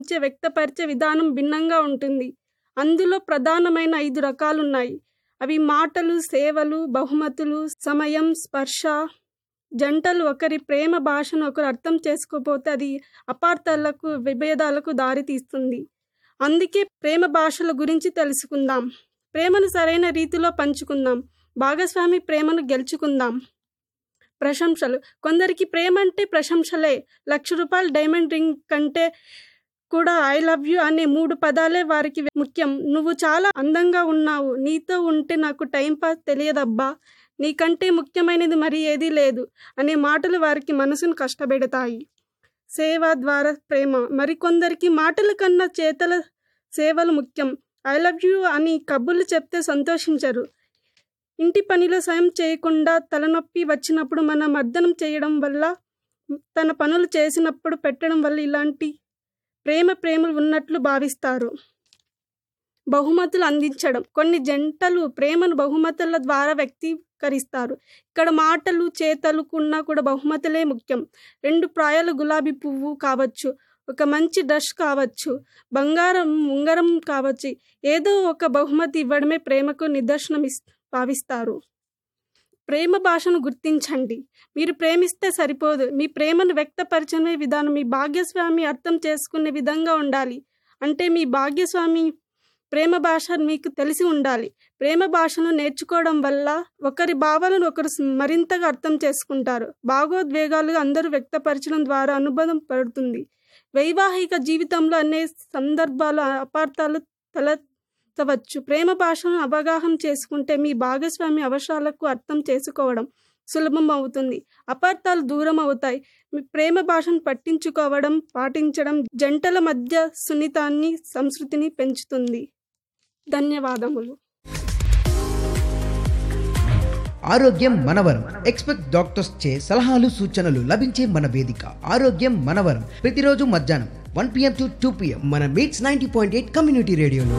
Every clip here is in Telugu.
వ్యక్తపరిచే విధానం భిన్నంగా ఉంటుంది అందులో ప్రధానమైన ఐదు రకాలున్నాయి అవి మాటలు సేవలు బహుమతులు సమయం స్పర్శ జంటలు ఒకరి ప్రేమ భాషను ఒకరు అర్థం చేసుకోకపోతే అది అపార్థాలకు విభేదాలకు దారితీస్తుంది అందుకే ప్రేమ భాషల గురించి తెలుసుకుందాం ప్రేమను సరైన రీతిలో పంచుకుందాం భాగస్వామి ప్రేమను గెలుచుకుందాం ప్రశంసలు కొందరికి ప్రేమ అంటే ప్రశంసలే లక్ష రూపాయల డైమండ్ రింగ్ కంటే కూడా ఐ లవ్ యూ అనే మూడు పదాలే వారికి ముఖ్యం నువ్వు చాలా అందంగా ఉన్నావు నీతో ఉంటే నాకు టైం పాస్ తెలియదబ్బా నీకంటే ముఖ్యమైనది మరి ఏదీ లేదు అనే మాటలు వారికి మనసును కష్టపెడతాయి సేవ ద్వారా ప్రేమ మరికొందరికి మాటల కన్నా చేతల సేవలు ముఖ్యం ఐ లవ్ యూ అని కబుర్లు చెప్తే సంతోషించరు ఇంటి పనిలో సాయం చేయకుండా తలనొప్పి వచ్చినప్పుడు మన మర్దనం చేయడం వల్ల తన పనులు చేసినప్పుడు పెట్టడం వల్ల ఇలాంటి ప్రేమ ప్రేమలు ఉన్నట్లు భావిస్తారు బహుమతులు అందించడం కొన్ని జంటలు ప్రేమను బహుమతుల ద్వారా వ్యక్తీకరిస్తారు ఇక్కడ మాటలు చేతలు కున్నా కూడా బహుమతులే ముఖ్యం రెండు ప్రాయాల గులాబీ పువ్వు కావచ్చు ఒక మంచి డ్రెస్ కావచ్చు బంగారం ఉంగరం కావచ్చు ఏదో ఒక బహుమతి ఇవ్వడమే ప్రేమకు నిదర్శనం భావిస్తారు ప్రేమ భాషను గుర్తించండి మీరు ప్రేమిస్తే సరిపోదు మీ ప్రేమను వ్యక్తపరచే విధానం మీ భాగ్యస్వామి అర్థం చేసుకునే విధంగా ఉండాలి అంటే మీ భాగ్యస్వామి ప్రేమ భాష మీకు తెలిసి ఉండాలి ప్రేమ భాషను నేర్చుకోవడం వల్ల ఒకరి భావాలను ఒకరు మరింతగా అర్థం చేసుకుంటారు భాగోద్వేగాలు అందరూ వ్యక్తపరచడం ద్వారా అనుబంధం పడుతుంది వైవాహిక జీవితంలో అనే సందర్భాలు అపార్థాలు తలెత్తవచ్చు ప్రేమ భాషను అవగాహన చేసుకుంటే మీ భాగస్వామి అవసరాలకు అర్థం చేసుకోవడం సులభం అవుతుంది అపార్థాలు దూరం అవుతాయి మీ ప్రేమ భాషను పట్టించుకోవడం పాటించడం జంటల మధ్య సున్నితాన్ని సంస్కృతిని పెంచుతుంది ధన్యవాదములు ఆరోగ్యం మనవరం ఎక్స్పెక్ట్ డాక్టర్స్ చే సలహాలు సూచనలు లభించే మన వేదిక ఆరోగ్యం మనవరం ప్రతిరోజు మధ్యాహ్నం one PM to two PM మన MITS ninety point eight community రేడియోలో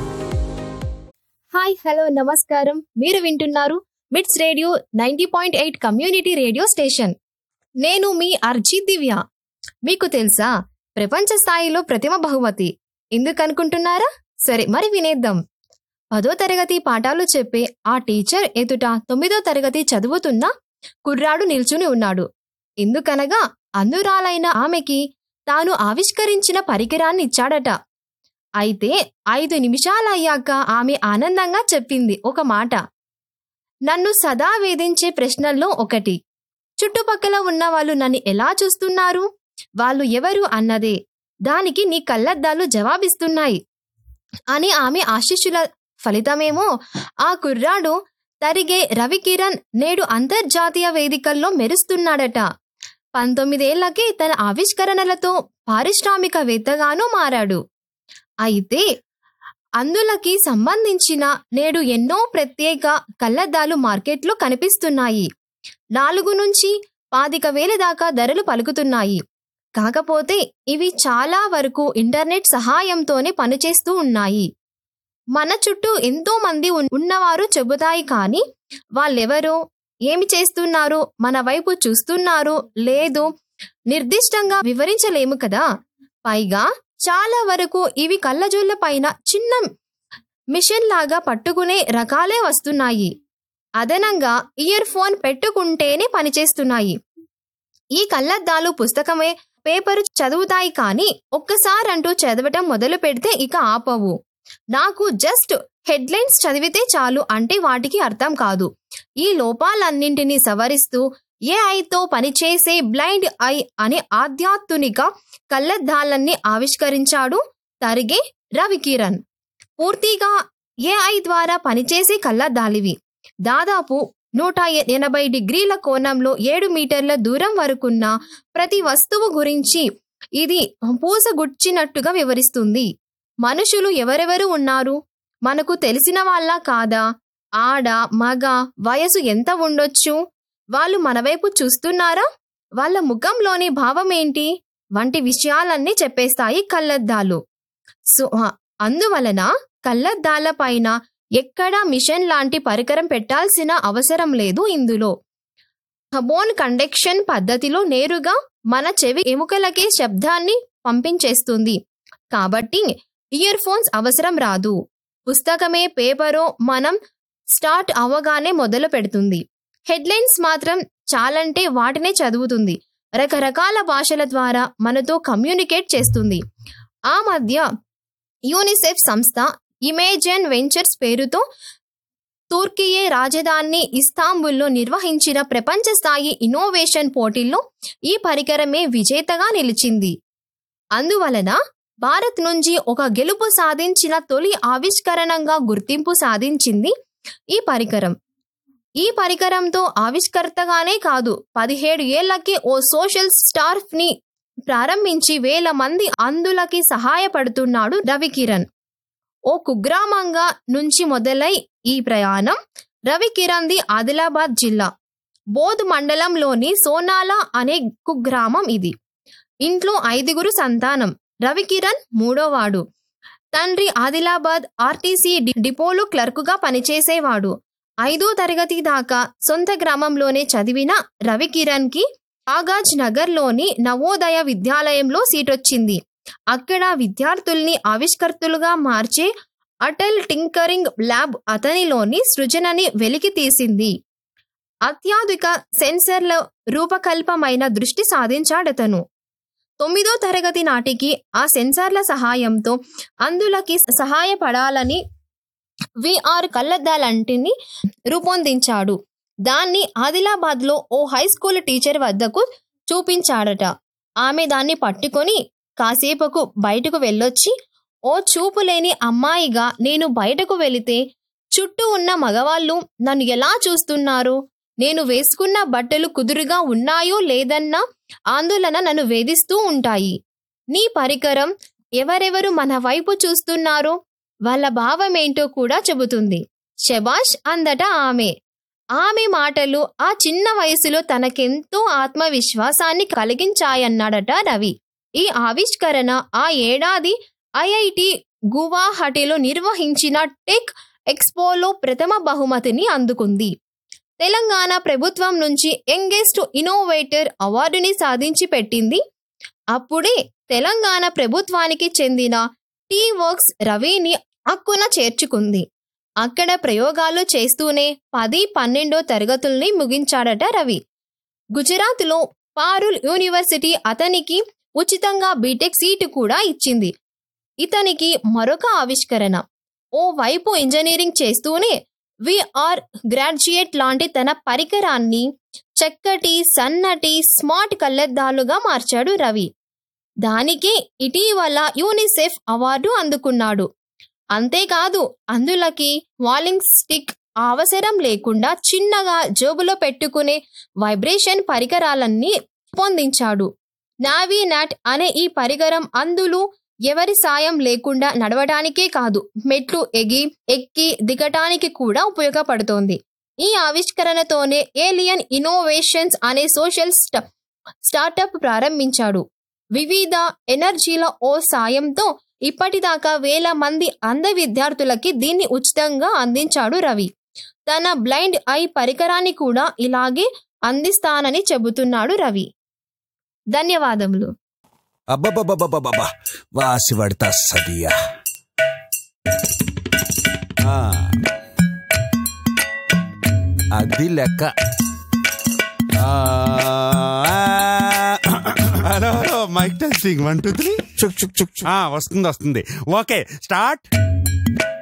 హాయ్ హలో నమస్కారం మీరు వింటున్నారు MITS radio ninety point eight community radio station నేను మీ అర్జీ దివ్య మీకు తెలుసా ప్రపంచ స్థాయిలో ప్రతిమ బహుమతి ఎందుకనుకుంటున్నారా సరే మరి వినేద్దాం పదో తరగతి పాఠాలు చెప్పే ఆ టీచర్ ఎదుట తొమ్మిదో తరగతి చదువుతున్న కుర్రాడు నిల్చుని ఉన్నాడు ఎందుకనగా అందురాలైన ఆమెకి తాను ఆవిష్కరించిన పరికరాన్ని ఇచ్చాడట అయితే ఐదు నిమిషాలయ్యాక ఆమె ఆనందంగా చెప్పింది ఒక మాట నన్ను సదా వేధించే ప్రశ్నల్లో ఒకటి చుట్టుపక్కల ఉన్న వాళ్ళు నన్ను ఎలా చూస్తున్నారు వాళ్ళు ఎవరు అన్నదే దానికి నీ కళ్ళద్దాలు జవాబిస్తున్నాయి అని ఆమె ఆశిష్యుల ఫలితమేమో ఆ కుర్రాడు తరిగే రవికిరణ్ నేడు అంతర్జాతీయ వేదికల్లో మెరుస్తున్నాడట పంతొమ్మిదేళ్లకే తన ఆవిష్కరణలతో పారిశ్రామికవేత్తగానూ మారాడు అయితే అందులకి సంబంధించిన నేడు ఎన్నో ప్రత్యేక కళ్ళద్దాలు మార్కెట్లో కనిపిస్తున్నాయి నాలుగు నుంచి పాతిక వేల దాకా ధరలు పలుకుతున్నాయి కాకపోతే ఇవి చాలా వరకు ఇంటర్నెట్ సహాయంతోనే పనిచేస్తూ ఉన్నాయి మన చుట్టూ ఎంతో మంది ఉన్నవారు చెబుతాయి కానీ వాళ్ళెవరో ఏమి చేస్తున్నారు మన వైపు చూస్తున్నారు లేదు నిర్దిష్టంగా వివరించలేము కదా పైగా చాలా వరకు ఇవి కళ్ళజోళ్ళ పైన చిన్న మిషన్ లాగా పట్టుకునే రకాలే వస్తున్నాయి అదనంగా ఇయర్ ఫోన్ పెట్టుకుంటేనే పనిచేస్తున్నాయి ఈ కళ్ళద్దాలు పుస్తకమే పేపరు చదువుతాయి కానీ ఒక్కసారంటూ చదవటం మొదలు పెడితే ఇక ఆపవు నాకు జస్ట్ హెడ్లైన్స్ చదివితే చాలు అంటే వాటికి అర్థం కాదు ఈ లోపాలన్నింటినీ సవరిస్తూ ఏఐతో పనిచేసే బ్లైండ్ ఐ అనే ఆధ్యాత్మిక కళ్ళద్దాలన్నీ ఆవిష్కరించాడు తరిగే రవికిరణ్ పూర్తిగా ఏఐ ద్వారా పనిచేసే కళ్ళద్దాలివి దాదాపు నూట ఎనభై డిగ్రీల కోణంలో ఏడు మీటర్ల దూరం వరకున్న ప్రతి వస్తువు గురించి ఇది పూసగుచ్చినట్టుగా వివరిస్తుంది మనుషులు ఎవరెవరు ఉన్నారు మనకు తెలిసిన వాళ్ళ కాదా ఆడ మగ వయసు ఎంత ఉండొచ్చు వాళ్ళు మన వైపు చూస్తున్నారా వాళ్ళ ముఖంలోని భావం ఏంటి వంటి విషయాలన్నీ చెప్పేస్తాయి కళ్ళద్దాలు సో అందువలన కళ్ళద్దాల పైన ఎక్కడా మిషన్ లాంటి పరికరం పెట్టాల్సిన అవసరం లేదు ఇందులో బోన్ కండక్షన్ పద్ధతిలో నేరుగా మన చెవి ఎముకలకే శబ్దాన్ని పంపించేస్తుంది కాబట్టి ఇయర్ ఫోన్స్ అవసరం రాదు పుస్తకమే పేపరో మనం స్టార్ట్ అవ్వగానే మొదలు పెడుతుంది హెడ్లైన్స్ మాత్రం చాలంటే వాటినే చదువుతుంది రకరకాల భాషల ద్వారా మనతో కమ్యూనికేట్ చేస్తుంది ఆ మధ్య యూనిసెఫ్ సంస్థ ఇమేజన్ వెంచర్స్ పేరుతో తుర్కియే రాజధాని ఇస్తాంబుల్లో నిర్వహించిన ప్రపంచ స్థాయి ఇన్నోవేషన్ పోటీల్లో ఈ పరికరమే విజేతగా నిలిచింది అందువలన భారత్ నుంచి ఒక గెలుపు సాధించిన తొలి ఆవిష్కరణంగా గుర్తింపు సాధించింది ఈ పరికరం ఈ పరికరంతో ఆవిష్కర్తగానే కాదు పదిహేడు ఏళ్లకి ఓ సోషల్ స్టార్ఫ్ ని ప్రారంభించి వేల మంది అందులకి సహాయపడుతున్నాడు రవికిరణ్ ఓ కుగ్రామంగా నుంచి మొదలై ఈ ప్రయాణం రవికిరణ్ది ఆదిలాబాద్ జిల్లా బోధ్ మండలంలోని సోనాల అనే కుగ్రామం ఇది ఇంట్లో ఐదుగురు సంతానం రవికిరణ్ మూడోవాడు తండ్రి ఆదిలాబాద్ ఆర్టీసీ డి- డిపోలో క్లర్కుగా పనిచేసేవాడు ఐదో తరగతి దాకా సొంత గ్రామంలోనే చదివిన రవికిరణ్ కి ఆగాజ్ నగర్లోని నవోదయ విద్యాలయంలో సీటొచ్చింది అక్కడ విద్యార్థుల్ని ఆవిష్కర్తలుగా మార్చే అటల్ టింకరింగ్ ల్యాబ్ అతనిలోని సృజనని వెలికి తీసింది అత్యాధునిక సెన్సర్ల రూపకల్పమైన దృష్టి సాధించాడతను తొమ్మిదో తరగతి నాటికి ఆ సెన్సార్ల సహాయంతో అందులకి సహాయపడాలని విఆర్ కళ్ళద్దాలంటిని రూపొందించాడు దాన్ని ఆదిలాబాద్లో ఓ హై స్కూల్ టీచర్ వద్దకు చూపించాడట ఆమె దాన్ని పట్టుకొని కాసేపకు బయటకు వెళ్ళొచ్చి ఓ చూపులేని అమ్మాయిగా నేను బయటకు వెళితే చుట్టూ ఉన్న మగవాళ్ళు నన్ను ఎలా చూస్తున్నారు నేను వేసుకున్న బట్టలు కుదురుగా ఉన్నాయో లేదన్న ఆందోళన నన్ను వేధిస్తూ ఉంటాయి నీ పరికరం ఎవరెవరు మన వైపు చూస్తున్నారో వాళ్ళ భావమేంటో కూడా చెబుతుంది శబాష్ అందట ఆమె ఆమె మాటలు ఆ చిన్న వయసులో తనకెంతో ఆత్మవిశ్వాసాన్ని కలిగించాయన్నాడట రవి ఈ ఆవిష్కరణ ఆ ఏడాది ఐఐటి గువాహటిలో నిర్వహించిన టెక్ ఎక్స్పోలో ప్రథమ బహుమతిని అందుకుంది తెలంగాణ ప్రభుత్వం నుంచి యంగెస్ట్ ఇన్నోవేటర్ అవార్డుని సాధించి పెట్టింది అప్పుడే తెలంగాణ ప్రభుత్వానికి చెందిన టీ వర్క్స్ రవిని అక్కున చేర్చుకుంది అక్కడ ప్రయోగాలు చేస్తూనే పది పన్నెండో తరగతుల్ని ముగించాడట రవి గుజరాత్లో పారుల్ యూనివర్సిటీ అతనికి ఉచితంగా బీటెక్ సీటు కూడా ఇచ్చింది ఇతనికి మరొక ఆవిష్కరణ ఓ వైపు ఇంజనీరింగ్ చేస్తూనే విఆర్ గ్రాడ్యుయేట్ లాంటి తన పరికరాన్ని చక్కటి సన్నటి స్మార్ట్ కళ్ళద్దాలుగా మార్చాడు రవి దానికి ఇటీవల యూనిసెఫ్ అవార్డు అందుకున్నాడు అంతేకాదు అందులకి వాలింగ్ స్టిక్ అవసరం లేకుండా చిన్నగా జోబులో పెట్టుకునే వైబ్రేషన్ పరికరాలన్నీ పొందించాడు నావీ నాట్ అనే ఈ పరికరం అందులో ఎవరి సాయం లేకుండా నడవడానికే కాదు మెట్లు ఎగి ఎక్కి దిగటానికి కూడా ఉపయోగపడుతోంది ఈ ఆవిష్కరణతోనే ఏలియన్ ఇన్నోవేషన్స్ అనే సోషల్ స్ట- స్టార్టప్ ప్రారంభించాడు వివిధ ఎనర్జీల ఓ సాయంతో ఇప్పటిదాకా వేల మంది అంధ విద్యార్థులకి దీన్ని ఉచితంగా అందించాడు రవి తన బ్లైండ్ ఐ పరికరాన్ని కూడా ఇలాగే అందిస్తానని చెబుతున్నాడు రవి ధన్యవాదములు అబ్బబ్బబ్బబ్బబ్బబ్బా వాసి పడతా సదియా ఆ. అది లెక్క ఆ, hello hello mike testing one two three చుక్ చుక్ చుక్ చుక్. వస్తుంది వస్తుంది ఓకే స్టార్ట్